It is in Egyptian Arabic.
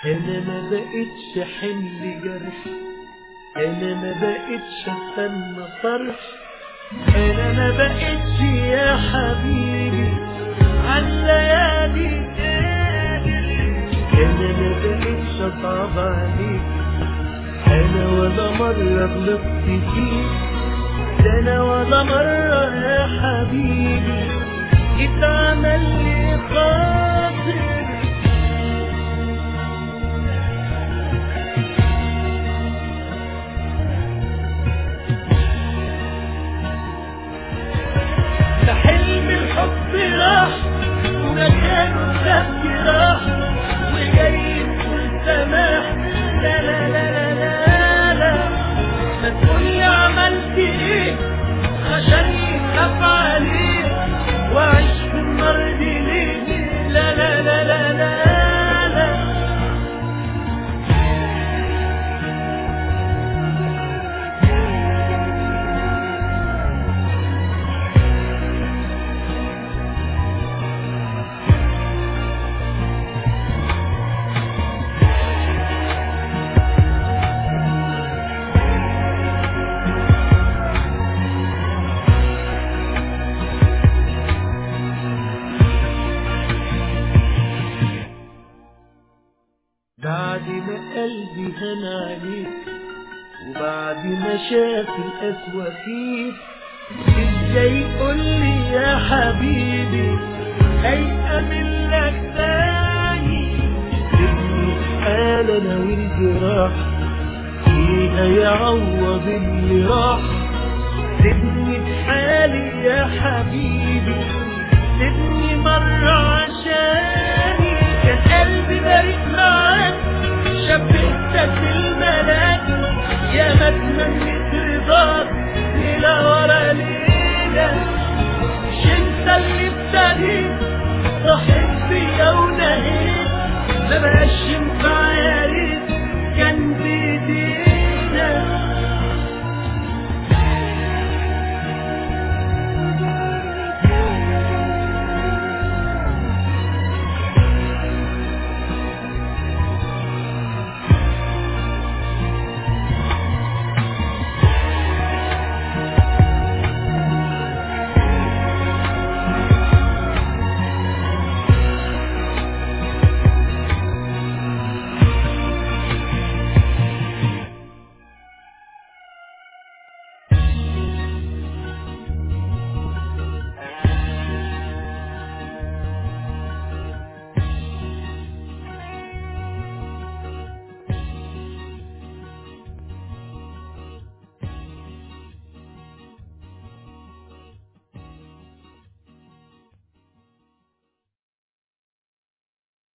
انا ما بقتش حمل جرح انا ما بقتش استنى فرح انا ما بقتش يا حبيبي عالليالي انا ما بقتش اصعب عليك انا ولا مرة غلطت فيك ده انا ولا مرة يا حبيبي اتعمل لي خاطر ده حلم الحب راح ومكانه سبك راح وجاي تقول سماح لا لا لا لا لا لا ما تقولي عملت ايه عشان يخاف عليه واعيش في النار دي ليه لا لا لا لا لا لا بعد ما قلبي هان عليك وبعد ما شاف القسوة فيك ازاي قولي يا حبيبي هيأمن لك تاني سيبني في حال انا والجراح ايه هيعوض اللي راح سيبني في حالي يا حبيبي سيبني مرة عشاني كان قلبي بارك معاك شبهتك بالملاك يا ما تمنيت رضاك للهواك